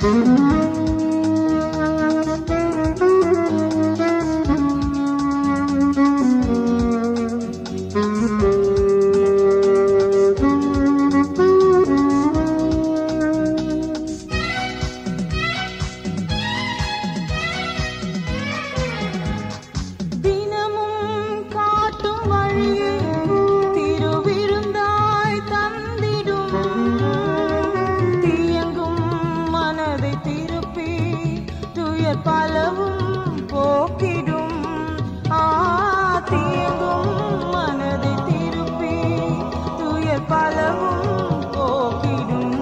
தினமும் காட்டும் வழியை திருவிருந்தாய் தந்திடும் தீயங்கும் மனதை திருப்பி துயர் பலவும் போக்கிடும் ஆ தீயங்கும் மனதை திருப்பி துயர் பலவும் போக்கிடும்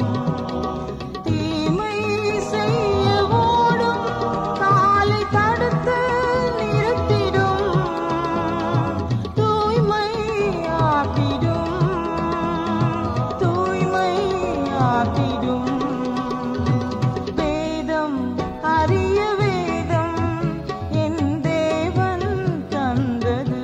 தீமை செய்ய ஓடும் காலை தடுத்து நிறுத்திடும் தூய்மை ஆக்கிடும் தூய்மை ஆக்கிடும் வேதம் அரிய வேதம் என் தேவன் தந்தது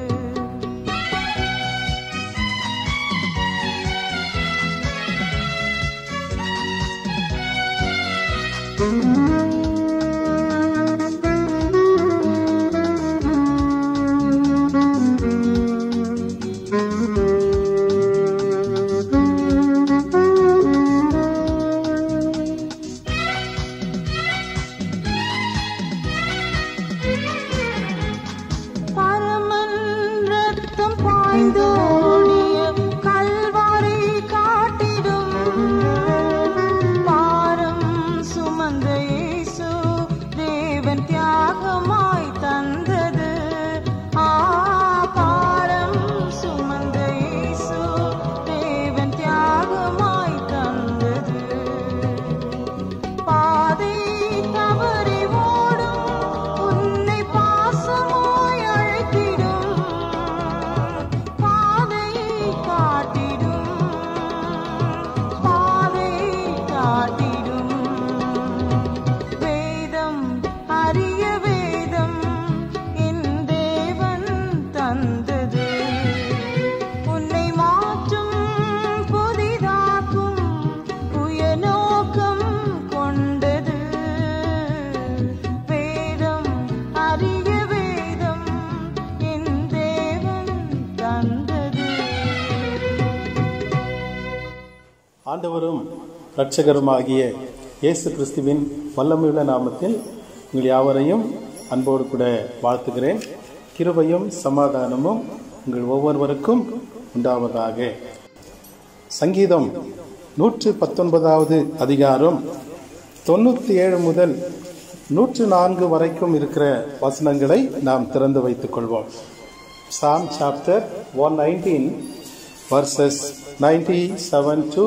பரமன் ரத்தம் பாய்ந்தோடிய கல்வாரி காட்டிடும் பாரம் சுமந்த இயேசு தேவன் தியாகமாய் தந்தது ஆ பாரம் சுமந்த இயேசு தேவன் தியாகமாய் தந்தது பாதை தவறி ஓடும் உன்னை பாசமாய் அழைத்திடும் பாதை காட்டிடும் பாதை காட்டிடும் வேதம் அரிய வேதம் என் தேவன் தந்தது உன்னை மாற்றும் புதிதாக்கும் உயநோக்கம் கொண்டது வேதம் அரிய வேதம் என் தேவன் தந்தது ஆண்டவரும் இரட்சகருமாகிய இயேசு கிறிஸ்துவின் வல்லமையுள்ள நாமத்தில் உங்கள் யாவரையும் அன்போடு கூட வாழ்த்துகிறேன் கிருபையும் சமாதானமும் உங்கள் ஒவ்வொருவருக்கும் உண்டாவதாக சங்கீதம் நூற்று பத்தொன்பதாவது அதிகாரம் தொண்ணூற்றி ஏழு முதல் நூற்று நான்கு வரைக்கும் இருக்கிற வசனங்களை நாம் திறந்து வைத்துக் கொள்வோம் Psalm chapter 119 verses 97 to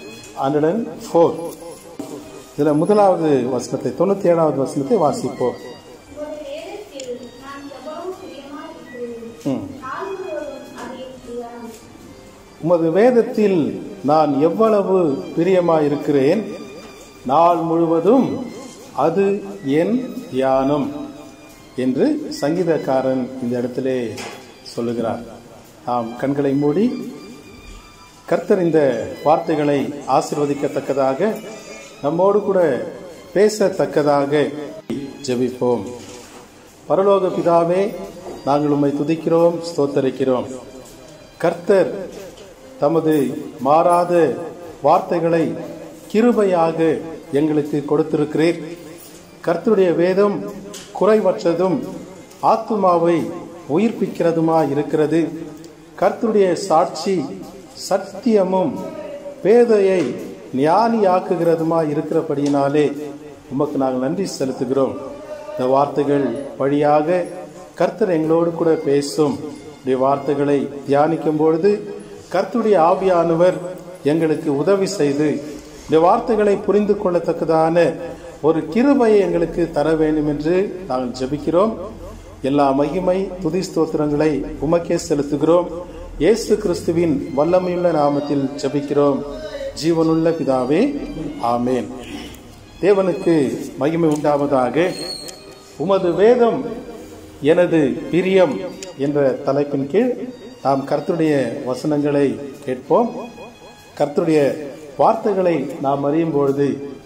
104 இதுல முதலாவது வசனத்தை தொண்ணூத்தி ஏழாவது வசனத்தை வாசிப்போம் ஒரு வேதத்தில் நான் எவ்வளவு பிரியமாயிருக்கிறேன் ம். நாள் முழுவதும் அதை தியானம் உமது வேதத்தில் நான் எவ்வளவு பிரியமாயிருக்கிறேன் நாள் முழுவதும் அது என் தியானம் என்று சங்கீதக்காரன் இந்த இடத்திலே சொல்லுகிறார் நாம் கண்களை மூடி கர்த்தர் இந்த வார்த்தைகளை ஆசிர்வதிக்கத்தக்கதாக நம்மோடு கூட பேசத்தக்கதாக ஜெபிப்போம் பரலோக பிதாவே நாங்கள் உம்மை துதிக்கிறோம் ஸ்தோத்தரிக்கிறோம் கர்த்தர் தமது மாறாத வார்த்தைகளை கிருபையாக எங்களுக்கு கொடுத்திருக்கிறீர் கர்த்தருடைய வேதம் குறைவற்றதும் ஆத்துமாவை உயிர்ப்பிக்கிறதுமா இருக்கிறது கர்த்தருடைய சாட்சி சத்தியமும் பேதையை ஞானியாக்குகிறதுமா இருக்கிறபடியினாலே உமக்கு நாங்கள் நன்றி செலுத்துகிறோம் இந்த வார்த்தைகள் வழியாக கர்த்தர் எங்களோடு கூட பேசும் இந்த வார்த்தைகளை தியானிக்கும் பொழுது கர்த்தருடைய ஆவியானவர் எங்களுக்கு உதவி செய்து இந்த வார்த்தைகளை புரிந்து கொள்ளத்தக்கதான ஒரு கிருபையை எங்களுக்கு தர வேண்டும் என்று நாங்கள் ஜெபிக்கிறோம் எல்லா மகிமை துதி ஸ்தோத்திரங்களை உமக்கே செலுத்துகிறோம் இயேசு கிறிஸ்துவின் வல்லமையுள்ள நாமத்தில் ஜெபிக்கிறோம் ஜீவனுள்ள பிதாவே ஆமேன் தேவனுக்கு மகிமை உண்டாவதாக உமது வேதம் எனது பிரியம் என்ற தலைப்பின் கீழ் நாம் கர்த்தருடைய வசனங்களை கேட்போம் கர்த்தருடைய வார்த்தைகளை நாம் அறியும் பொழுது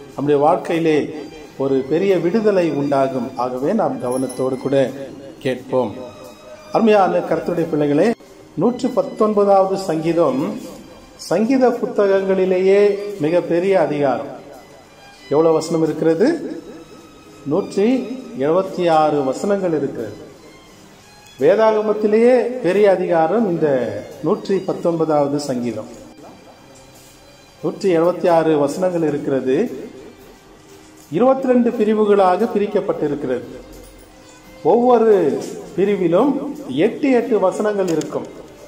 நம்முடைய வாழ்க்கையிலே ஒரு பெரிய விடுதலை உண்டாகும் ஆகவே நாம் கவனத்தோடு கூட கேட்போம் அருமையான கருத்துடைய பிள்ளைகளே நூற்று பத்தொன்பதாவது சங்கீதம் சங்கீத புத்தகங்களிலேயே மிக பெரிய அதிகாரம் எவ்வளவு வசனம் இருக்கிறது நூற்றி எழுபத்தி ஆறு வசனங்கள் இருக்கிறது வேதாகமத்திலேயே பெரிய அதிகாரம் இந்த நூற்றி பத்தொன்பதாவது சங்கீதம் நூற்றி எழுபத்தி ஆறு வசனங்கள் இருக்கிறது இருபத்தி ரெண்டு பிரிவுகளாக பிரிக்கப்பட்டிருக்கிறது ஒவ்வொரு பிரிவிலும் எட்டு எட்டு வசனங்கள் இருக்கும்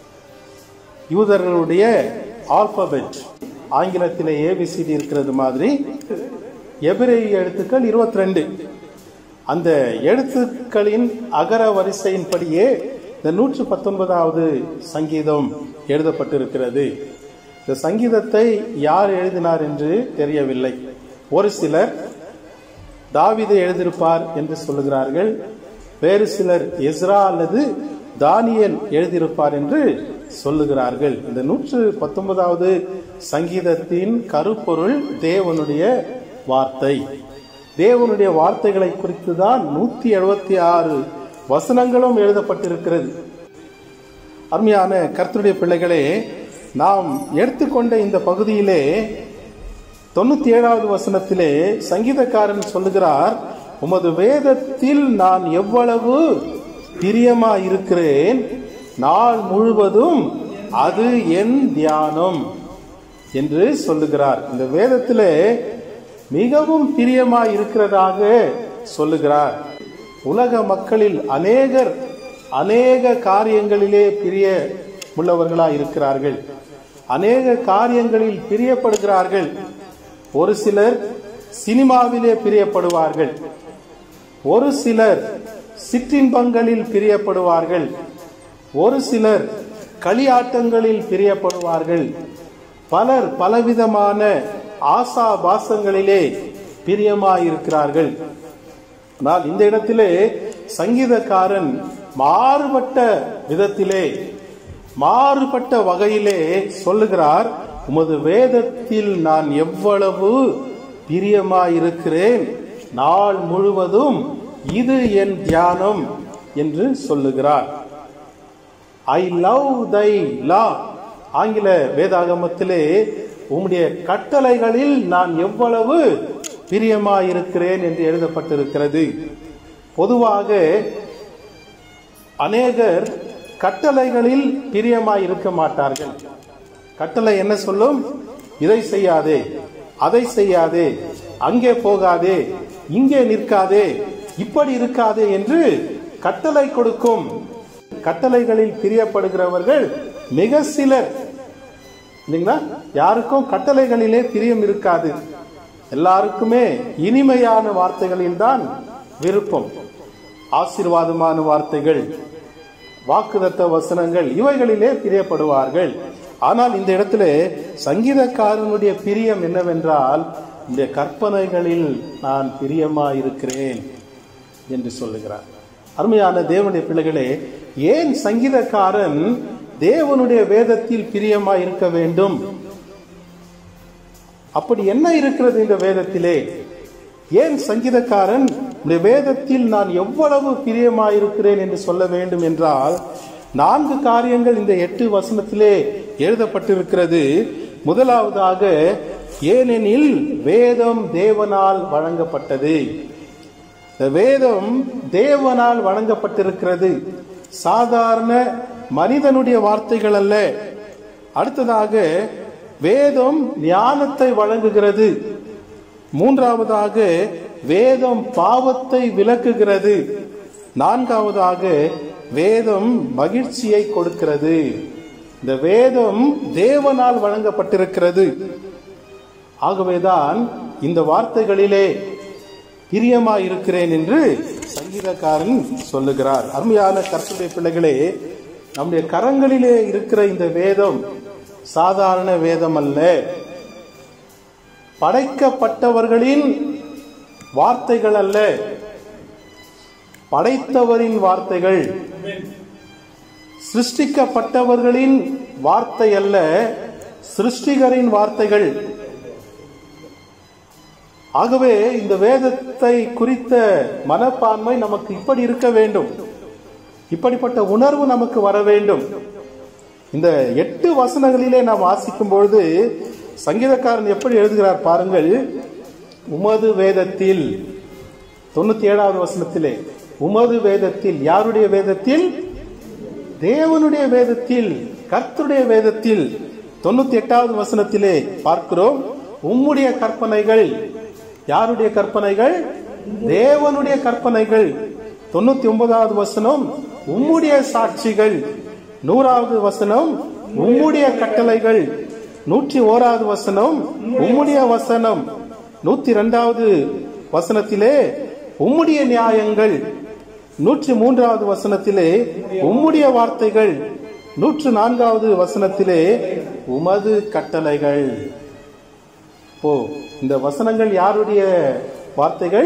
யூதர்களுடைய ஆல்பபெட் ஆங்கிலத்திலே ஏபிசிடி இருக்கிறது மாதிரி எபிரேய எழுத்துக்கள் இருபத்தி ரெண்டு அந்த எழுத்துக்களின் அகர வரிசையின்படியே இந்த நூற்று பத்தொன்பதாவது சங்கீதம் எழுதப்பட்டிருக்கிறது இந்த சங்கீதத்தை யார் எழுதினார் என்று தெரியவில்லை ஒரு சிலர் தாவிதை எழுதியிருப்பார் என்று சொல்லுகிறார்கள் வேறு சிலர் எஸ்ரா அல்லது தானியல் எழுதியிருப்பார் என்று சொல்லுகிறார்கள் இந்த நூற்று பத்தொன்பதாவது சங்கீதத்தின் கருப்பொருள் தேவனுடைய வார்த்தை தேவனுடைய வார்த்தைகளை குறித்து தான் நூத்தி எழுபத்தி ஆறு வசனங்களும் எழுதப்பட்டிருக்கிறது அருமையான கர்த்தருடைய பிள்ளைகளே நாம் எடுத்துக்கொண்ட இந்த பகுதியிலே தொண்ணூத்தி ஏழாவது வசனத்திலே சங்கீதக்காரன் சொல்லுகிறார் உமது வேதத்தில் நான் எவ்வளவு பிரியமா இருக்கிறேன் நாள் முழுவதும் அது என் தியானம் என்று சொல்லுகிறார் இந்த வேதத்திலே மிகவும் பிரியமா இருக்கிறதாக சொல்லுகிறார் உலக மக்களில் அநேகர் அநேக காரியங்களிலே பிரிய உள்ளவர்களா இருக்கிறார்கள் அநேக காரியங்களில் பிரியப்படுகிறார்கள் ஒரு சிலர் சினிமாவிலே பிரியப்படுவார்கள் ஒரு சிலர் சிற்றின்பங்களில் பிரியப்படுவார்கள் ஒரு சிலர் களியாட்டங்களில் பிரியப்படுவார்கள் பலர் பலவிதமான ஆசா பாசங்களிலே பிரியமாயிருக்கிறார்கள் ஆனால் இந்த இடத்திலே சங்கீதக்காரன் மாறுபட்ட விதத்திலே மாறுபட்ட வகையிலே சொல்லுகிறார் உமது வேதத்தில் நான் எவ்வளவு பிரியமாயிருக்கிறேன் நாள் முழுவதும் இது என் தியானம் என்று சொல்லுகிறார் ஐ லவ் தை லா ஆங்கில வேதாகமத்திலே உம்முடைய கட்டளைகளில் நான் எவ்வளவு பிரியமாயிருக்கிறேன் என்று எழுதப்பட்டிருக்கிறது பொதுவாக அநேகர் கட்டளைகளில் பிரியமாய் இருக்க மாட்டார்கள் கட்டளை என்ன சொல்லும் இதை செய்யாதே அதை செய்யாதே அங்கே போகாதே இங்கே நிற்காதே இப்படி இருக்காதே என்று கட்டளை கொடுக்கும் கட்டளைகளில் பிரியப்படுகிறவர்கள் மிக சிலர் இல்லைங்களா யாருக்கும் கட்டளைகளிலே பிரியம் இருக்காது எல்லாருக்குமே இனிமையான வார்த்தைகளில் தான் விருப்பம் ஆசீர்வாதமான வார்த்தைகள் வாக்குதத்த வசனங்கள் இவைகளிலே பிரியப்படுவார்கள் ஆனால் இந்த இடத்துல சங்கீதக்காரனுடைய பிரியம் என்னவென்றால் இந்த கற்பனைகளில் நான் பிரியமா இருக்கிறேன் என்று சொல்லுகிறார் அருமையான தேவனுடைய பிள்ளைகளே ஏன் சங்கீதக்காரன் தேவனுடைய வேதத்தில் பிரியமா இருக்க வேண்டும் அப்படி என்ன இருக்கிறது இந்த வேதத்திலே ஏன் சங்கீதக்காரன் இந்த வேதத்தில் நான் எவ்வளவு பிரியமாயிருக்கிறேன் என்று சொல்ல வேண்டும் என்றால் நான்கு காரியங்கள் இந்த எட்டு வசனத்திலே எழுதப்பட்டிருக்கிறது முதலாவதாக ஏனெனில் வேதம் தேவனால் வழங்கப்பட்டது இந்த வேதம் தேவனால் வழங்கப்பட்டிருக்கிறது சாதாரண மனிதனுடைய வார்த்தைகள் அல்ல அடுத்ததாக வேதம் ஞானத்தை வழங்குகிறது மூன்றாவதாக வேதம் பாவத்தை விலக்குகிறது நான்காவதாக வேதம் மகிழ்ச்சியை கொடுக்கிறது இந்த வேதம் தேவனால் வழங்கப்பட்டிருக்கிறது ஆகவேதான் இந்த வார்த்தைகளிலே பிரியமா இருக்கிறேன் என்று சங்கீதக்காரன் சொல்லுகிறார் அருமையான கர்த்தருடைய பிள்ளைகளே நம்முடைய கரங்களிலே இருக்கிற இந்த வேதம் சாதாரண வேதம் அல்ல படைக்கப்பட்டவர்களின் வார்த்தைகள் அல்ல படைத்தவரின் வார்த்தைகள் சிருஷ்டிக்கப்பட்டவர்களின் வார்த்தை அல்ல சிருஷ்டிகரின் வார்த்தைகள் ஆகவே இந்த வேதத்தை குறித்த மனப்பான்மை நமக்கு இப்படி இருக்க வேண்டும் இப்படிப்பட்ட உணர்வு நமக்கு வர வேண்டும் இந்த எட்டு வசனங்களிலே நாம் வாசிக்கும் பொழுது சங்கீதக்காரன் எப்படி எழுதுகிறார் பாருங்கள் உமது வேதத்தில் தொண்ணூத்தி ஏழாவது வசனத்திலே உமது வேதத்தில் யாருடைய வேதத்தில் தேவனுடைய வேதத்தில் கர்த்தருடைய வேதத்தில் தொண்ணூத்தி எட்டாவது வசனத்திலே பார்க்கிறோம் உம்முடைய கற்பனைகள் யாருடைய கற்பனைகள் தேவனுடைய கற்பனைகள் தொண்ணூத்தி ஒன்பதாவது வசனம் உம்முடைய சாட்சிகள் நூறாவது வசனம் உம்முடைய கட்டளைகள் நூற்றி ஓராவது வசனம் உம்முடைய வசனம் நூத்தி இரண்டாவது வசனத்திலே உம்முடைய நியாயங்கள் நூற்றி மூன்றாவது வசனத்திலே உம்முடைய வார்த்தைகள் நூற்று நான்காவது வசனத்திலே உமது கட்டளைகள் போ இந்த வசனங்கள் யாருடைய வார்த்தைகள்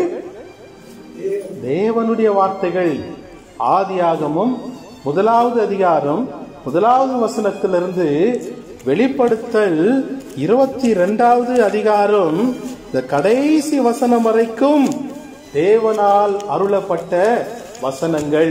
தேவனுடைய வார்த்தைகள் ஆதியாகமும் முதலாவது அதிகாரம் முதலாவது வசனத்திலிருந்து வெளிப்படுத்தல் இருபத்தி இரண்டாவது அதிகாரம் இந்த கடைசி வசனம் வரைக்கும் தேவனால் அருளப்பட்ட வசனங்கள்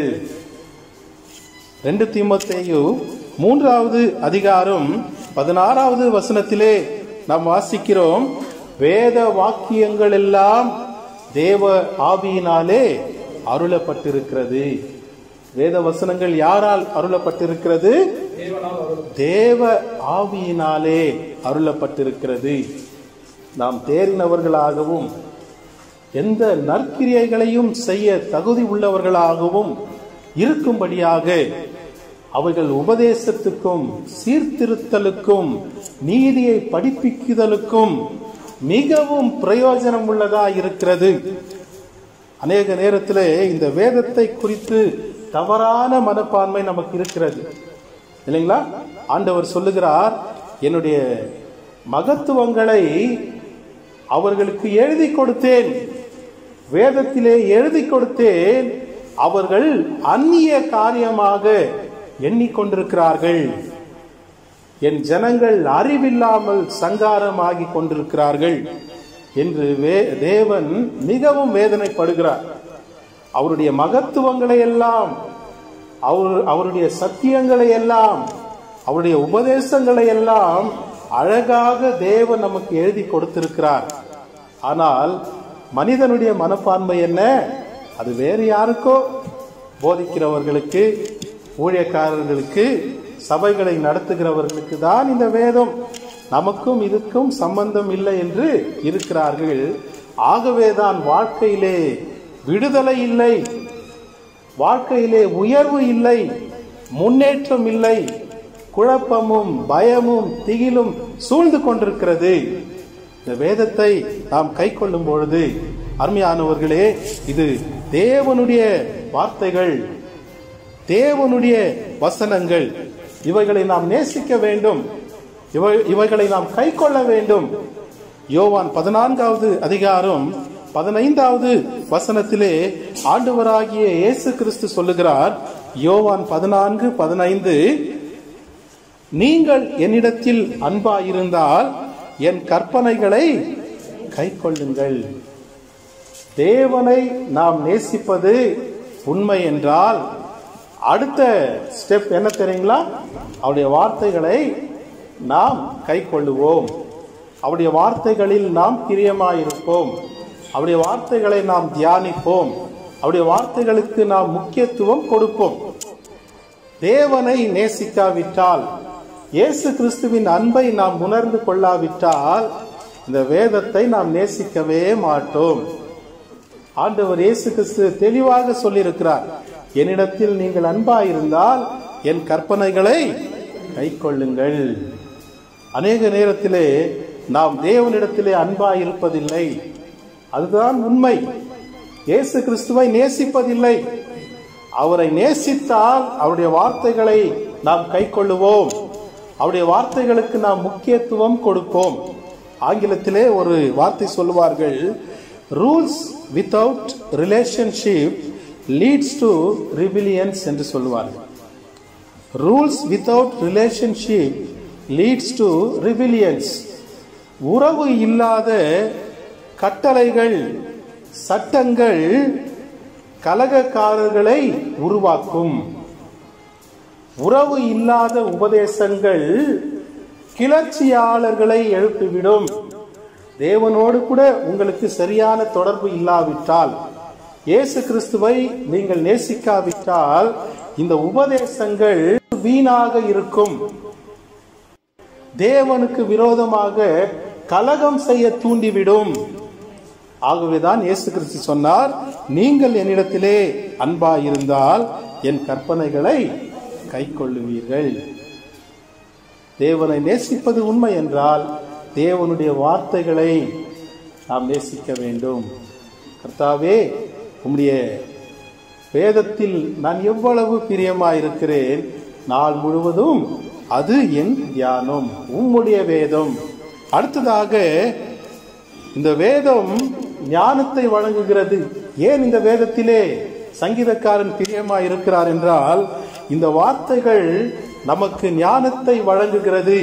ரெண்டு தீமத்தேயு மூன்றாவது அதிகாரம் பதினாறாவது வசனத்திலே நாம் வாசிக்கிறோம் வேத வாக்கியங்கள் எல்லாம் தேவ ஆவியினாலே அருளப்பட்டிருக்கிறது வேத வசனங்கள் யாரால் அருளப்பட்டிருக்கிறது தேவ ஆவியினாலே அருளப்பட்டிருக்கிறது நாம் தேறினவர்களாகவும் எந்த நற்கிரியைகளையும் செய்ய தகுதி உள்ளவர்களாகவும் இருக்கும்படியாக அவைகள் உபதேசத்துக்கும் சீர்திருத்தலுக்கும் நீதியை படிப்பிக்குதலுக்கும் மிகவும் பிரயோஜனம் உள்ளதா இருக்கிறது அநேக நேரத்திலே இந்த வேதத்தை குறித்து தவறான மனப்பான்மை நமக்கு இருக்கிறது இல்லைங்களா ஆண்டவர் சொல்லுகிறார் என்னுடைய மகத்துவங்களை அவர்களுக்கு எழுதி கொடுத்தேன் வேதத்திலே எழுதி கொடுத்தேன் அவர்கள் அந்நிய காரியமாக எண்ணிக்கொண்டிருக்கிறார்கள் என் ஜனங்கள் அறிவில்லாமல் சங்காரமாகி கொண்டிருக்கிறார்கள் என்று வே தேவன் மிகவும் வேதனைப்படுகிறார் அவருடைய மகத்துவங்களை எல்லாம் அவர் அவருடைய சத்தியங்களை எல்லாம் அவருடைய உபதேசங்களை எல்லாம் அழகாக தேவன் நமக்கு எழுதி கொடுத்திருக்கிறார் ஆனால் மனிதனுடைய மனப்பான்மை என்ன அது வேறு யாருக்கோ போதிக்கிறவர்களுக்கு ஊழியக்காரர்களுக்கு சபைகளை நடத்துகிறவர்களுக்கு தான் இந்த வேதம் நமக்கும் இதுக்கும் சம்பந்தம் இல்லை என்று இருக்கிறார்கள் ஆகவேதான் வாழ்க்கையிலே விடுதலை இல்லை வாழ்க்கையிலே உயர்வு இல்லை முன்னேற்றம் இல்லை குழப்பமும் பயமும் திகிலும் சூழ்ந்து கொண்டிருக்கிறது இந்த வேதத்தை நாம் கை கொள்ளும் பொழுது அருமையானவர்களே இது தேவனுடைய வார்த்தைகள் தேவனுடைய வசனங்கள் இவைகளை நாம் நேசிக்க வேண்டும் இவை இவைகளை நாம் கை கொள்ள வேண்டும் யோவான் பதினான்காவது அதிகாரம் பதினைந்தாவது வசனத்திலே ஆண்டவராகிய இயேசு கிறிஸ்து சொல்லுகிறார் யோவான் பதினான்கு பதினைந்து நீங்கள் என்னிடத்தில் அன்பாயிருந்தால் என் கற்பனைகளை கை கொள்ளுங்கள் தேவனை நாம் நேசிப்பது உண்மை என்றால் அடுத்த ஸ்டெப் என்ன தெரியுங்களா அவருடைய வார்த்தைகளை நாம் கை கொள்ளுவோம் அவருடைய வார்த்தைகளில் நாம் பிரியமாயிருப்போம் அவருடைய வார்த்தைகளை நாம் தியானிப்போம் அவருடைய வார்த்தைகளுக்கு நாம் முக்கியத்துவம் கொடுப்போம் தேவனை நேசிக்காவிட்டால் இயேசு கிறிஸ்துவின் அன்பை நாம் உணர்ந்து கொள்ளாவிட்டால் இந்த வேதத்தை நாம் நேசிக்கவே மாட்டோம் ஆண்டவர் இயேசு கிறிஸ்து தெளிவாக சொல்லியிருக்கிறார் என்னிடத்தில் நீங்கள் அன்பாயிருந்தால் என் கற்பனைகளை கை கொள்ளுங்கள் அநேக நேரத்திலே நாம் தேவனிடத்திலே அன்பாய் இருப்பதில்லை அதுதான் உண்மை இயேசு கிறிஸ்துவை நேசிப்பதில்லை அவரை நேசித்தால் அவருடைய வார்த்தைகளை நாம் கை கொள்ளுவோம் அவருடைய வார்த்தைகளுக்கு நாம் முக்கியத்துவம் கொடுப்போம் ஆங்கிலத்திலே ஒரு வார்த்தை சொல்லுவார்கள் rules without relationship leads to rebellions என்று சொல்லுவார்கள் rules without relationship leads to rebellions உறவு இல்லாத கட்டளைகள் சட்டங்கள் கலகக்காரர்களை உருவாக்கும் உறவு இல்லாத உபதேசங்கள் கிளர்ச்சியாளர்களை எழுப்பிவிடும் தேவனோடு கூட உங்களுக்கு சரியான தொடர்பு இல்லாவிட்டால் இயேசு கிறிஸ்துவை நீங்கள் நேசிக்காவிட்டால் இந்த உபதேசங்கள் வீணாக இருக்கும் தேவனுக்கு விரோதமாக கலகம் செய்ய தூண்டிவிடும் ஆகவேதான் இயேசு கிறிஸ்து சொன்னார் நீங்கள் என்னிடத்திலே அன்பாயிருந்தால் என் கற்பனைகளை கைக்கொள்ளுவீர்கள் தேவனை நேசிப்பது உண்மை என்றால் தேவனுடைய வார்த்தைகளை நாம் நேசிக்க வேண்டும் கர்த்தாவே உம்முடைய வேதத்தில் நான் எவ்வளவு பிரியமாயிருக்கிறேன் நாள் முழுவதும் அது என் தியானம் உம்முடைய வேதம் அடுத்ததாக இந்த வேதம் ஞானத்தை வழங்குகிறது ஏன் இந்த வேதத்திலே சங்கீதக்காரன் பிரியமா இருக்கிறார் என்றால் இந்த வார்த்தைகள் நமக்கு ஞானத்தை வழங்குகிறது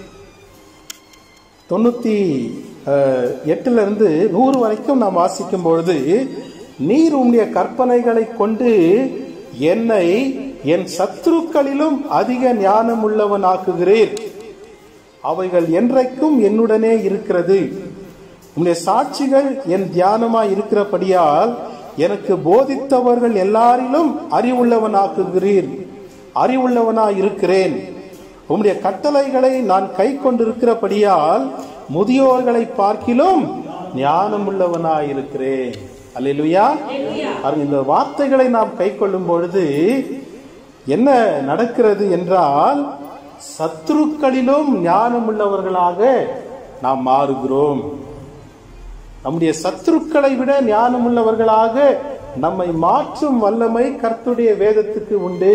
தொண்ணூத்தி அஹ், எட்டுல இருந்து நூறு வரைக்கும் நாம் வாசிக்கும் பொழுது நீர் உம்முடைய கற்பனைகளை கொண்டு என்னை என் சத்துருக்களிலும் அதிக ஞானம் உள்ளவன் ஆக்குகிறீர் அவைகள் என்றைக்கும் என்னுடனே இருக்கிறது உம்முடைய சாட்சிகள் என் தியானமாய் இருக்கிறபடியால் எனக்கு போதித்தவர்கள் எல்லாரிலும் அறிவுள்ளவனாக்குகிறீர் அறிவுள்ளவனாய் இருக்கிறேன் உம்முடைய கட்டளைகளை நான் கை கொண்டிருக்கிறபடியால் முதியோர்களை பார்க்கிலும் ஞானம் உள்ளவனாய் இருக்கிறேன் அல்லேலூயா பாருங்க, இந்த வார்த்தைகளை நாம் கை கொள்ளும் பொழுது என்ன நடக்கிறது என்றால் சத்துருக்களிலும் ஞானம் உள்ளவர்களாக நாம் மாறுகிறோம் நம்முடைய சத்துருக்களை விட ஞானம் உள்ளவர்களாக நம்மை மாற்றும் வல்லமை கர்த்துடைய வேதத்துக்கு உண்டு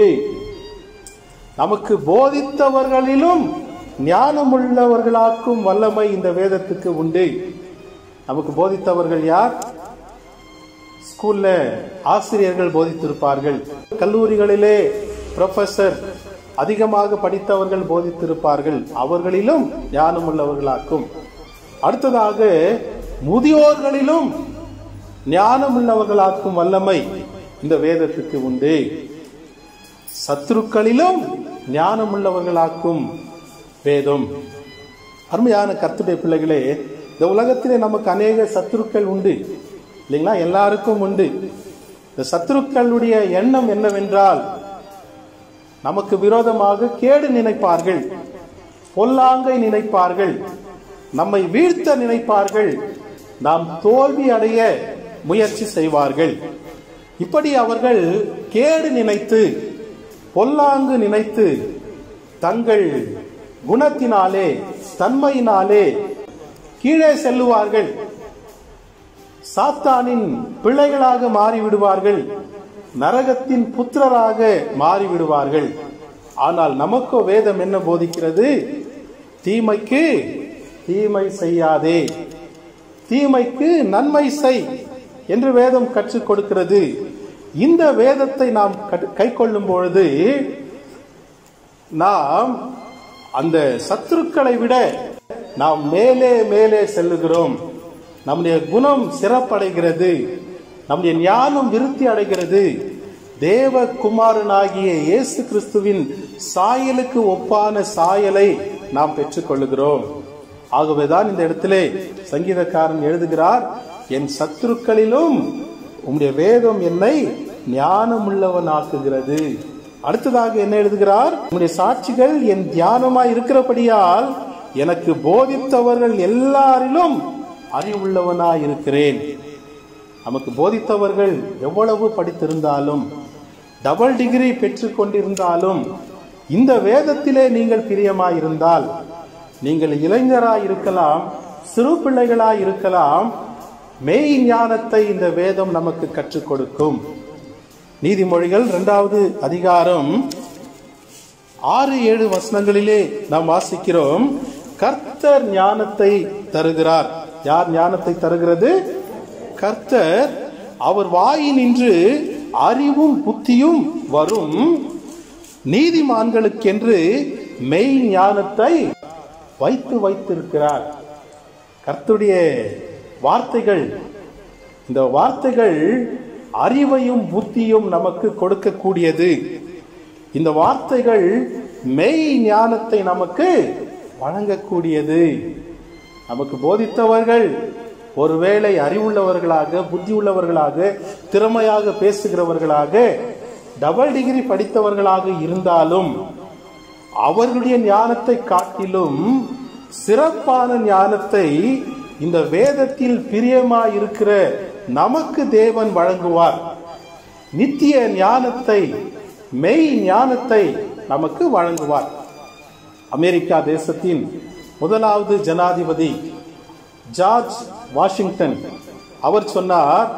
நமக்கு போதித்தவர்களிலும் ஞானம் உள்ளவர்களாக்கும் வல்லமை இந்த வேதத்துக்கு உண்டு நமக்கு போதித்தவர்கள் யார் ஸ்கூல்ல ஆசிரியர்கள் போதித்திருப்பார்கள் கல்லூரிகளிலே ப்ரொஃபசர் அதிகமாக படித்தவர்கள் போதித்திருப்பார்கள் அவர்களிலும் ஞானம் உள்ளவர்களாக்கும் அடுத்ததாக முதியோர்களிலும் ஞானம் உள்ளவர்களாக்கும் வல்லமை இந்த வேதத்துக்கு உண்டு சத்துருக்களிலும் ஞானம் உள்ளவர்களாக்கும் வேதம் அருமையான கர்த்துடைய பிள்ளைகளே இந்த உலகத்திலே நமக்கு அநேக சத்துருக்கள் உண்டு இல்லைங்களா எல்லாருக்கும் உண்டு இந்த சத்துருக்களுடைய எண்ணம் என்னவென்றால் நமக்கு விரோதமாக கேடு நினைப்பார்கள் பொல்லாங்கை நினைப்பார்கள் நம்மை வீழ்த்த நினைப்பார்கள் நாம் தோல்வி அடைய முயற்சி செய்வார்கள் இப்படி அவர்கள் கேடு நினைத்து பொல்லாங்கு நினைத்து தங்கள் குணத்தினாலே தன்மையினாலே கீழே செல்லுவார்கள் சாத்தானின் பிள்ளைகளாக மாறிவிடுவார்கள் நரகத்தின் புத்திரராக மாறிவிடுவார்கள் ஆனால் நமக்கோ வேதம் என்ன போதிக்கிறது தீமைக்கு தீமை செய்யாதே தீமைக்கு நன்மை செய் என்று வேதம் கற்றுக் கொடுக்கிறது இந்த வேதத்தை நாம் கை கொள்ளும் பொழுது நாம் அந்த சத்துருக்களை விட நாம் மேலே மேலே செல்லுகிறோம் நம்முடைய குணம் சிறப்படைகிறது நம்முடைய ஞானம் விருத்தி அடைகிறது தேவ குமாரனாகிய இயேசு கிறிஸ்துவின் சாயலுக்கு ஒப்பான சாயலை நாம் பெற்றுக்கொள்ளுகிறோம் ஆகவேதான் இந்த இடத்திலே சங்கீதக்காரன் எழுதுகிறார் என் சத்துருக்களிலும் உம்முடைய வேதம் என்னை ஞானமுள்ளவனாக்குகிறது அடுத்ததாக என்ன எழுதுகிறார் உம்முடைய சாட்சிகள் என் தியானமாய் இருக்கிறபடியால் எனக்கு போதித்தவர்கள் எல்லாரிலும் அறிவுள்ளவனாய் இருக்கிறேன் நமக்கு போதித்தவர்கள் எவ்வளவு படித்திருந்தாலும் டபுள் டிகிரி பெற்றுக் கொண்டிருந்தாலும் இந்த வேதத்திலே நீங்கள் பிரியமாயிருந்தால் நீங்கள் இளைஞராய் இருக்கலாம் சிறு பிள்ளைகளாய் இருக்கலாம் மெய் ஞானத்தை இந்த வேதம் நமக்கு கற்றுக் கொடுக்கும் நீதிமொழிகள் இரண்டாவது அதிகாரம் ஆறு ஏழு வசனங்களிலே நாம் வாசிக்கிறோம் கர்த்தர் ஞானத்தை தருகிறார் யார் ஞானத்தை தருகிறது கர்த்தர் அவர் வாயினின்று அறிவும் புத்தியும் வரும் நீதிமான்களுக்கென்று மெய் ஞானத்தை வைத்து வைத்திருக்கிறார் கர்த்துடைய வார்த்தைகள் இந்த வார்த்தைகள் அறிவையும் புத்தியும் நமக்கு கொடுக்கக்கூடியது இந்த வார்த்தைகள் மெய் ஞானத்தை நமக்கு வழங்கக்கூடியது நமக்கு போதித்தவர்கள் ஒருவேளை அறிவுள்ளவர்களாக புத்தி உள்ளவர்களாக திறமையாக பேசுகிறவர்களாக டபுள் டிகிரி படித்தவர்களாக இருந்தாலும் அவர்களுடைய ஞானத்தை காட்டிலும் சிறப்பான ஞானத்தை இந்த வேதத்தில் பிரியமாய் இருக்கிற நமக்கு தேவன் வழங்குவார் நித்திய ஞானத்தை மெய் ஞானத்தை நமக்கு வழங்குவார் அமெரிக்கா தேசத்தின் முதலாவது ஜனாதிபதி ஜார்ஜ் வாஷிங்டன் அவர் சொன்னார்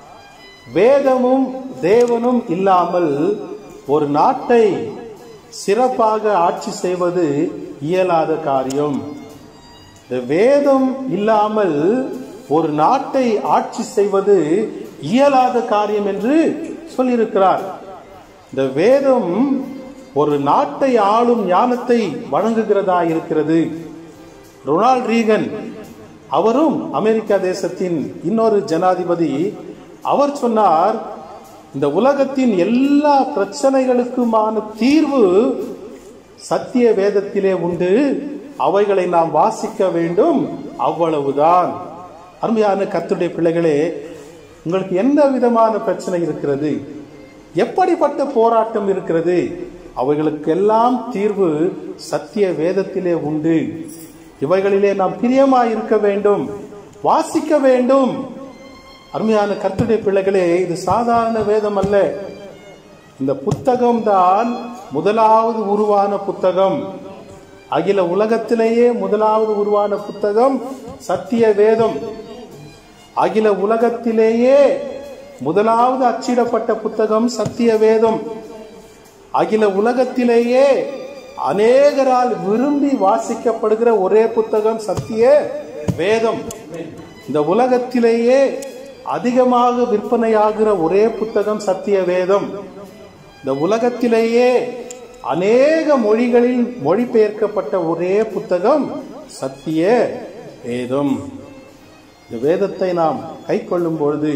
வேதமும் தேவனும் இல்லாமல் ஒரு நாட்டை சிறப்பாக ஆட்சி செய்வது இயலாத காரியம் இந்த வேதம் இல்லாமல் ஒரு நாட்டை ஆட்சி செய்வது இயலாத காரியம் என்று சொல்லியிருக்கிறார் இந்த வேதம் ஒரு நாட்டை ஆளும் ஞானத்தை வழங்குகிறதா இருக்கிறது ரொனால்ட் ரீகன் அவரும் அமெரிக்கா தேசத்தின் இன்னொரு ஜனாதிபதி அவர் சொன்னார் இந்த உலகத்தின் எல்லா பிரச்சனைகளுக்குமான தீர்வு சத்திய வேதத்திலே உண்டு அவைகளை நாம் வாசிக்க வேண்டும் அவ்வளவுதான் அருமையான கத்துடைய பிள்ளைகளே உங்களுக்கு எந்த விதமான பிரச்சனை இருக்கிறது எப்படிப்பட்ட போராட்டம் இருக்கிறது அவைகளுக்கெல்லாம் தீர்வு சத்திய வேதத்திலே உண்டு இவைகளிலே நாம் பிரியமாய் இருக்க வேண்டும் வாசிக்க வேண்டும் அருமையான கர்த்தருடைய பிள்ளைகளே இது சாதாரண வேதம் அல்ல இந்த புத்தகம் தான் முதலாவது உருவான புத்தகம் அகில உலகத்திலேயே முதலாவது உருவான புத்தகம் சத்திய வேதம் அகில உலகத்திலேயே முதலாவது அச்சிடப்பட்ட புத்தகம் சத்திய வேதம் அகில உலகத்திலேயே அநேகரால் விரும்பி வாசிக்கப்படுகிற ஒரே புத்தகம் சத்திய வேதம் இந்த உலகத்திலேயே அதிகமாக விற்பனையாகிற ஒரே புத்தகம் சத்திய வேதம் இந்த உலகத்திலேயே அநேக மொழிகளில் மொழிபெயர்க்கப்பட்ட ஒரே புத்தகம் சத்திய வேதம் இந்த வேதத்தை நாம் கை கொள்ளும் பொழுது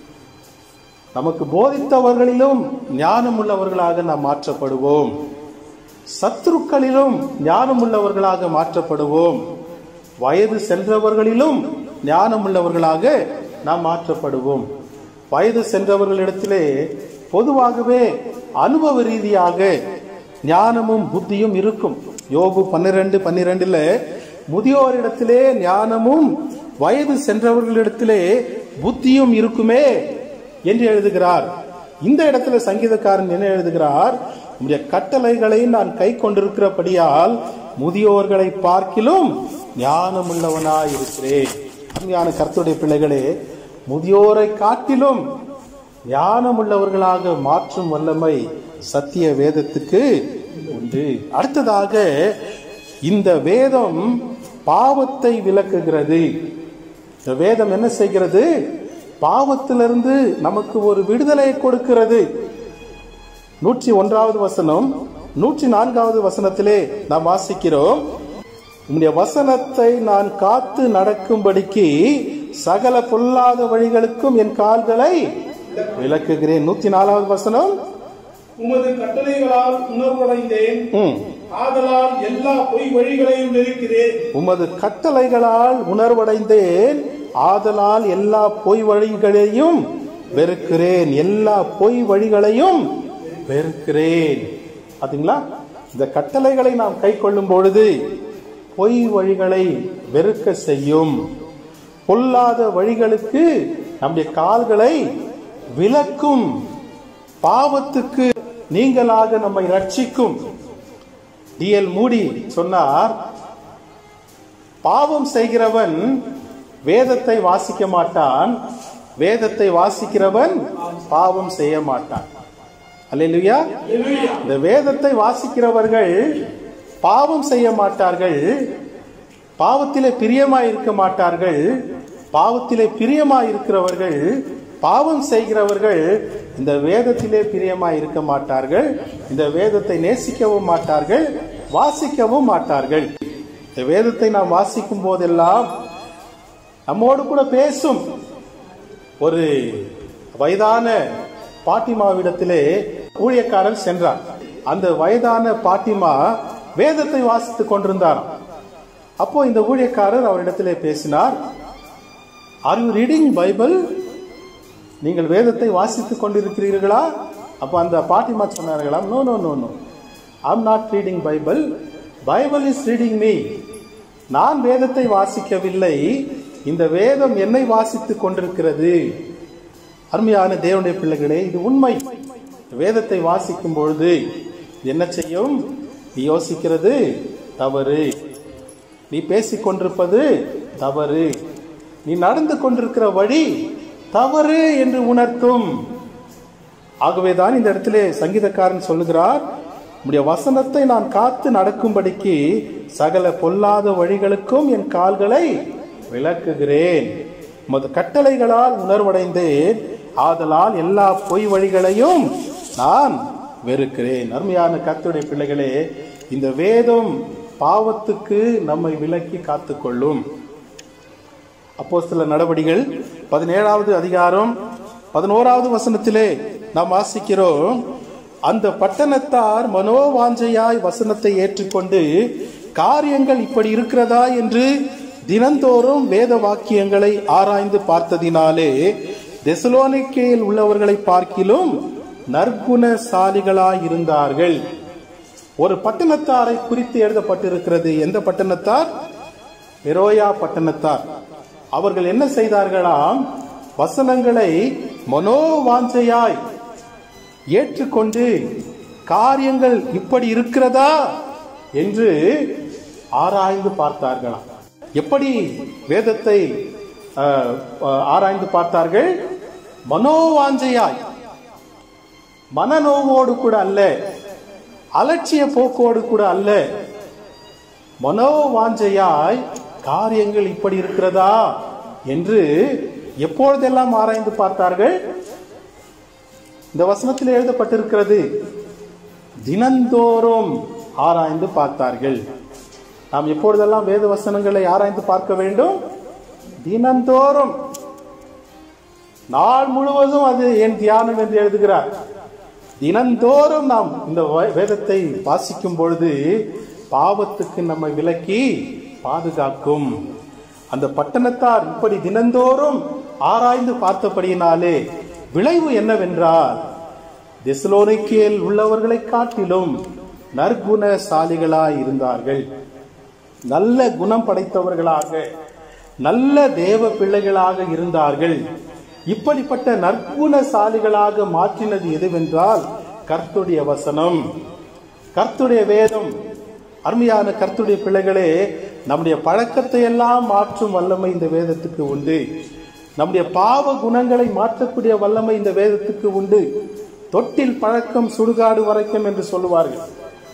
நமக்கு போதித்தவர்களிலும் ஞானம் உள்ளவர்களாக நாம் மாற்றப்படுவோம் சத்துருக்களிலும் ஞானம் உள்ளவர்களாக மாற்றப்படுவோம் வயது சென்றவர்களிலும் ஞானம் உள்ளவர்களாக நாம் மாற்றப்படுவோம் வயது சென்றவர்களிடத்திலே பொதுவாகவே அனுபவ ரீதியாக ஞானமும் புத்தியும் இருக்கும் யோபு பன்னிரண்டு பன்னிரெண்டுல முதியோரிடத்திலே ஞானமும் வயது சென்றவர்களிடத்திலே புத்தியும் இருக்குமே என்று எழுதுகிறார் இந்த இடத்துல சங்கீதக்காரன் என்ன எழுதுகிறார் உம்முடைய கட்டளைகளை நான் கை கொண்டிருக்கிறபடியால் முதியோர்களை பார்க்கிலும் ஞானம் உள்ளவனாய் இருக்கிறேன் அருமையான கருத்துடைய பிள்ளைகளே முதியோரை காட்டிலும் ஞானம் உள்ளவர்களாக மாற்றும் வல்லமை சத்திய வேதத்துக்கு உண்டு அடுத்ததாக இந்த வேதம் பாவத்தை விளக்குகிறது இந்த வேதம் என்ன செய்கிறது பாவத்திலிருந்து நமக்கு ஒரு விடுதலை கொடுக்கிறது நூற்றி ஒன்றாவது வசனம் நூற்றி நான்காவது வசனத்திலே நாம் வாசிக்கிறோம் உம்முடைய வசனத்தை நான் காத்து நடக்கும்படிக்கு சகல பொல்லாத வழிகளுக்கும் என் கால்களை விளக்குகிறேன் நூத்தி நாலாவது வசனம் உமது கட்டளைகளால் உணர்வடைந்தேன் ம். ஆதலால் எல்லா பொய் வழிகளையும் வெறுக்கிறேன் உமது கட்டளைகளால் உணர்வடைந்தேன் ஆதலால் எல்லா பொய் வழிகளையும் வெறுக்கிறேன் எல்லா பொய் வழிகளையும் வெறுக்கிறேன் பாத்தீங்களா இந்த கட்டளைகளை நாம் கை கொள்ளும் பொழுது பொய் வழிகளை வெறுக்க செய்யும் பொல்லாத வழிகளுக்கு நம்முடைய கால்களை விலக்கும் பாவத்துக்கு நீங்களாக நம்மை ரட்சிக்கும் டிஎல் மூடி சொன்னார் பாவம் செய்கிறவன் வேதத்தை வாசிக்க மாட்டான் வேதத்தை வாசிக்கிறவன் பாவம் செய்ய மாட்டான் அல்லேலூயா இந்த வேதத்தை வாசிக்கிறவர்கள் பாவம் செய்ய மாட்டார்கள் பாவத்திலே பிரியமாய் இருக்க மாட்டார்கள் பாவத்திலே பிரியமாய் இருக்கிறவர்கள் பாவம் செய்கிறவர்கள் இந்த வேதத்திலே பிரியமாய் இருக்க மாட்டார்கள் இந்த வேதத்தை நேசிக்கவும் மாட்டார்கள் வாசிக்கவும் மாட்டார்கள் இந்த வேதத்தை நாம் வாசிக்கும் போதெல்லாம் நம்மோடு கூட பேசும் ஒரு வயதான பாட்டிமாவிடத்திலே ஊழியக்காரர் சென்றார் அந்த வயதான பாட்டிமா வேதத்தை வாசித்துக் கொண்டிருந்தாராம் அப்போ இந்த ஊழியக்காரர் அவரிடத்திலே பேசினார் ஆர் யூ ரீடிங் பைபிள் நீங்கள் வேதத்தை வாசித்துக் கொண்டிருக்கிறீர்களா அப்ப அந்த பாட்டிமா சொன்னார்களாம் no no no no I'm not reading Bible Bible is reading me நான் வேதத்தை வாசிக்கவில்லை இந்த வேதம் என்னை வாசித்துக் கொண்டிருக்கிறது அருமையான தேவனுடைய பிள்ளைகளே இது உண்மை வேதத்தை வாசிக்கும் பொழுது என்ன செய்யும் நீ யோசிக்கிறது தவறு நீ பேசிக் கொண்டிருப்பது தவறு நீ நடந்து கொண்டிருக்கிற வழி தவறு என்று உணர்த்தும் ஆகவேதான் இந்த இடத்திலே சங்கீதக்காரன் சொல்லுகிறார் உம்முடைய வசனத்தை நான் காத்து நடக்கும்படிக்கு சகல பொல்லாத வழிகளுக்கும் என் கால்களை விளக்குகிறேன் உமது கட்டளைகளால் உணர்வடைந்தேன் ஆதலால் எல்லா பொய் வழிகளையும் நான் வெறுக்கிறேன் அருமையான கர்த்தருடைய பிள்ளைகளே இந்த வேதம் பாவத்துக்கு நம்மை விலக்கி காத்துக்கொள்ளும் அப்போ சில நடவடிகள் பதினேழாவது அதிகாரம் பதினோராவது வசனத்திலே நாம் வாசிக்கிறோம் அந்த பட்டணத்தார் மனோவாஞ்சையாய் வசனத்தை ஏற்றுக்கொண்டு காரியங்கள் இப்படி இருக்கிறதா என்று தினந்தோறும் வேத வாக்கியங்களை ஆராய்ந்து பார்த்ததினாலே தெசலோனிக்கேயில் உள்ளவர்களை பார்க்கிலும் நற்குணசாலிகளாய் இருந்தார்கள் ஒரு பட்டணத்தாரை குறித்து எழுதப்பட்டிருக்கிறது எந்த பட்டணத்தார் பெரோயா பட்டணத்தார் அவர்கள் என்ன செய்தார்களாம் வசனங்களை மனோவாஞ்சையாய் ஏற்றுக்கொண்டு காரியங்கள் இப்படி இருக்கிறதா என்று ஆராய்ந்து பார்த்தார்களாம் எப்படி வேதத்தை அஹ், அஹ், ஆராய்ந்து பார்த்தார்கள் மனோவாஞ்சையாய் மனநோவோடு கூட அல்ல அலட்சிய போக்கோடு கூட அல்ல மனோவாஞ்சையாய் காரியங்கள் இப்படி இருக்கிறதா என்று எப்பொழுதெல்லாம் ஆராய்ந்து பார்த்தார்கள் இந்த வசனத்தில் எழுதப்பட்டிருக்கிறது தினந்தோறும் ஆராய்ந்து பார்த்தார்கள் நாம் எப்பொழுதெல்லாம் வேத வசனங்களை ஆராய்ந்து பார்க்க வேண்டும் தினந்தோறும் நாள் முழுவதும் அது என் தியானம் என்று எழுதுகிறார் தினந்தோறும் நாம் இந்த வே- வேதத்தை வாசிக்கும் பொழுது பாவத்துக்கு நம்மை விலக்கி பாதுகாக்கும் அந்த பட்டணத்தார் இப்படி தினந்தோறும் ஆராய்ந்து பார்த்தபடியினாலே விளைவு என்னவென்றால் தெசலோனிக்கேல் உள்ளவர்களை காட்டிலும் நற்குணசாலிகளாய் இருந்தார்கள் நல்ல குணம் படைத்தவர்களாக நல்ல தேவ பிள்ளைகளாக இருந்தார்கள் இப்படிப்பட்ட நற்குணசாலிகளாக மாற்றினது எதுவென்றால் கர்த்துடைய வசனம் கர்த்துடைய வேதம் அருமையான கர்த்துடைய பிள்ளைகளே நம்முடைய பழக்கத்தை எல்லாம் மாற்றும் வல்லமை இந்த வேதத்துக்கு உண்டு நம்முடைய பாவ குணங்களை மாற்றக்கூடிய வல்லமை இந்த வேதத்துக்கு உண்டு தொட்டில் பழக்கம் சுடுகாடு வரைக்கும் என்று சொல்லுவார்கள்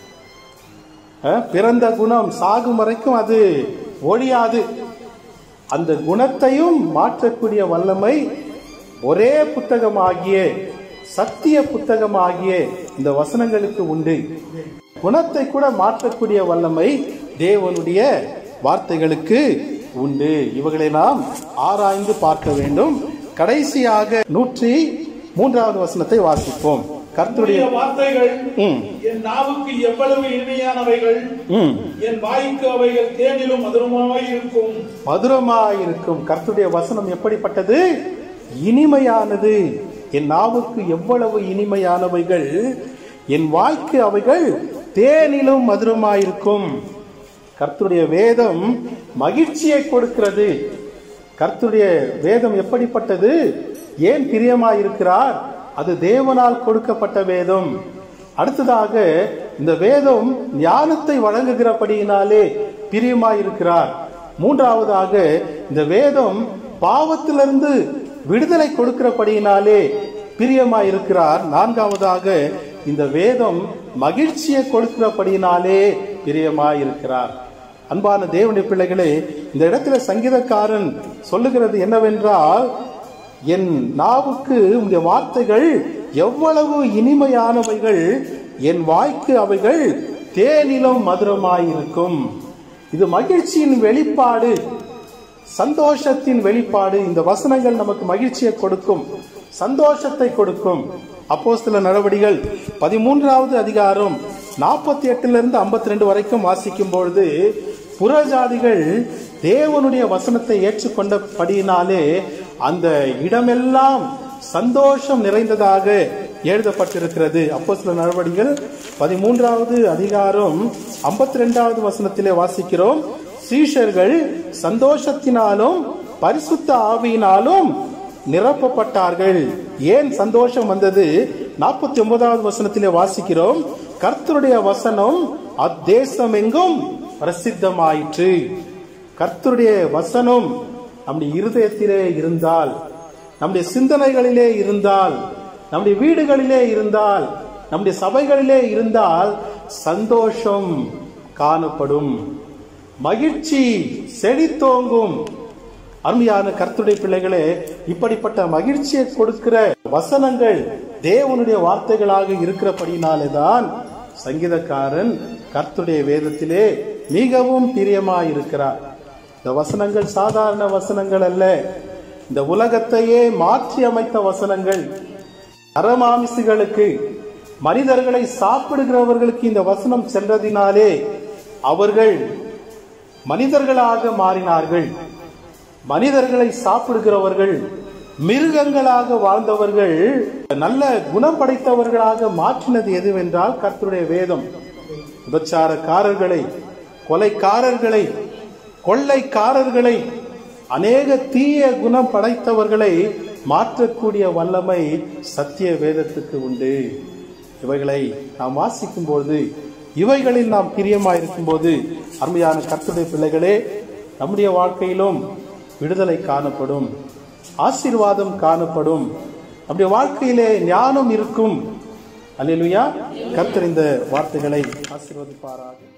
அஹ், பிறந்த குணம் சாகும் வரைக்கும் அது ஒழியாது அந்த குணத்தையும் மாற்றக்கூடிய வல்லமை ஒரே புத்தகமாகிய சத்திய புத்தகமாகிய இந்த வசனங்களுக்கு உண்டு குணத்தை கூட மாற்றக்கூடிய வல்லமை தேவனுடைய வார்த்தைகளுக்கு உண்டு இவைகளை நாம் ஆராய்ந்து பார்க்க வேண்டும் கடைசியாக நூற்றி மூன்றாவது வசனத்தை வாசிப்போம் கர்த்தருடைய உம்முடைய வார்த்தைகள் ம், என் நாவுக்கு எவ்வளவு இனிமையானவைகள் ம். என் வாய்க்கு அவைகள் தேனிலும் மதுரமாய் இருக்கும் மதுரமாயிருக்கும் கர்த்தருடைய வசனம் எப்படிப்பட்டது இனிமையானது என் நாவுக்கு எவ்வளவு இனிமையானவைகள் என் வாய்க்கு அவைகள் தேனிலும் மதுரமாயிருக்கும் கர்த்தருடைய வேதம் மகிழ்ச்சியை கொடுக்கிறது கர்த்தருடைய வேதம் எப்படிப்பட்டது ஏன் பிரியமாயிருக்கிறார் அது தேவனால் கொடுக்கப்பட்ட வேதம் அடுத்ததாக இந்த வேதம் ஞானத்தை வழங்குகிறபடியினாலே பிரியமாயிருக்கிறார் மூன்றாவதாக இந்த வேதம் பாவத்திலிருந்து விடுதலை கொடுக்கிறபடியினாலே பிரியமாயிருக்கிறார் நான்காவதாக இந்த வேதம் மகிழ்ச்சியை கொடுக்கிறபடியினாலே பிரியமாயிருக்கிறார் அன்பான தேவனுடைய பிள்ளைகளே இந்த இடத்துல சங்கீதக்காரன் சொல்லுகிறது என்னவென்றால் என் நாவுக்கு உங்களுடைய வார்த்தைகள் எவ்வளவு இனிமையானவைகள் என் வாய்க்கு அவைகள் தேனிலும் மதுரமாயிருக்கும் இது மகிழ்ச்சியின் வெளிப்பாடு சந்தோஷத்தின் வெளிப்பாடு இந்த வசனங்கள் நமக்கு மகிழ்ச்சியை கொடுக்கும் சந்தோஷத்தை கொடுக்கும் அப்போஸ்தல நடவடிகள் பதிமூன்றாவது அதிகாரம் நாற்பத்தி எட்டுல இருந்து ஐம்பத்தி ரெண்டு வரைக்கும் வாசிக்கும் பொழுது புறஜாதிகள் தேவனுடைய வசனத்தை ஏற்றுக்கொண்டபடியினாலே அந்த இடமெல்லாம் சந்தோஷம் நிறைந்ததாக எழுதப்பட்டிருக்கிறது அப்போ சில நடவடிக்கைகள் பதிமூன்றாவது அதிகாரம் ஐம்பத்தி ரெண்டாவது வசனத்திலே வாசிக்கிறோம் சீஷர்கள் சந்தோஷத்தினாலும் பரிசுத்த ஆவியினாலும் நிரப்பப்பட்டார்கள் ஏன் சந்தோஷம் வந்தது நாற்பத்தி ஒன்பதாவது வசனத்திலே வாசிக்கிறோம் கர்த்தருடைய வசனம் அத்தேசம் எங்கும் பிரசித்தமாயிற்று கர்த்தருடைய வசனம் நம்முடைய இருதயத்திலே இருந்தால் நம்முடைய சிந்தனைகளிலே இருந்தால் நம்முடைய வீடுகளிலே இருந்தால் நம்முடைய சபைகளிலே இருந்தால் சந்தோஷம் காணப்படும் மகிழ்ச்சி செழித்தோங்கும் அருமையான கர்த்தருடைய பிள்ளைகளே இப்படிப்பட்ட மகிழ்ச்சியை கொடுக்கிற வசனங்கள் தேவனுடைய வார்த்தைகளாக இருக்கிறபடினாலே தான் சங்கீதக்காரன் கர்த்தருடைய வேதத்திலே மிகவும் பிரியமாயிருக்கிறார் இந்த வசனங்கள் சாதாரண வசனங்கள் அல்ல இந்த உலகத்தையே மாற்றி அமைத்த வசனங்கள் நரமாமிசுகளுக்கு மனிதர்களை சாப்பிடுகிறவர்களுக்கு இந்த வசனம் சென்றதினாலே அவர்கள் மனிதர்களாக மாறினார்கள் மனிதர்களை சாப்பிடுகிறவர்கள் மிருகங்களாக வாழ்ந்தவர்கள் நல்ல குணம் படைத்தவர்களாக மாற்றினது எதுவென்றால் கர்த்தருடைய வேதம் விபச்சாரக்காரர்களை கொலைக்காரர்களை கொள்ளைக்காரர்களை அநேக தீய குணம் படைத்தவர்களை மாற்றக்கூடிய வல்லமை சத்திய வேதத்துக்கு உண்டு இவைகளை நாம் வாசிக்கும் போது இவைகளில் நாம் பிரியமாயிருக்கும் போது அருமையான கர்த்தருடைய பிள்ளைகளே நம்முடைய வாழ்க்கையிலும் விடுதலை காணப்படும் ஆசீர்வாதம் காணப்படும் நம்முடைய வாழ்க்கையிலே ஞானம் இருக்கும் அல்லேலூயா கர்த்தர் இந்த வார்த்தைகளை ஆசீர்வதிப்பாராக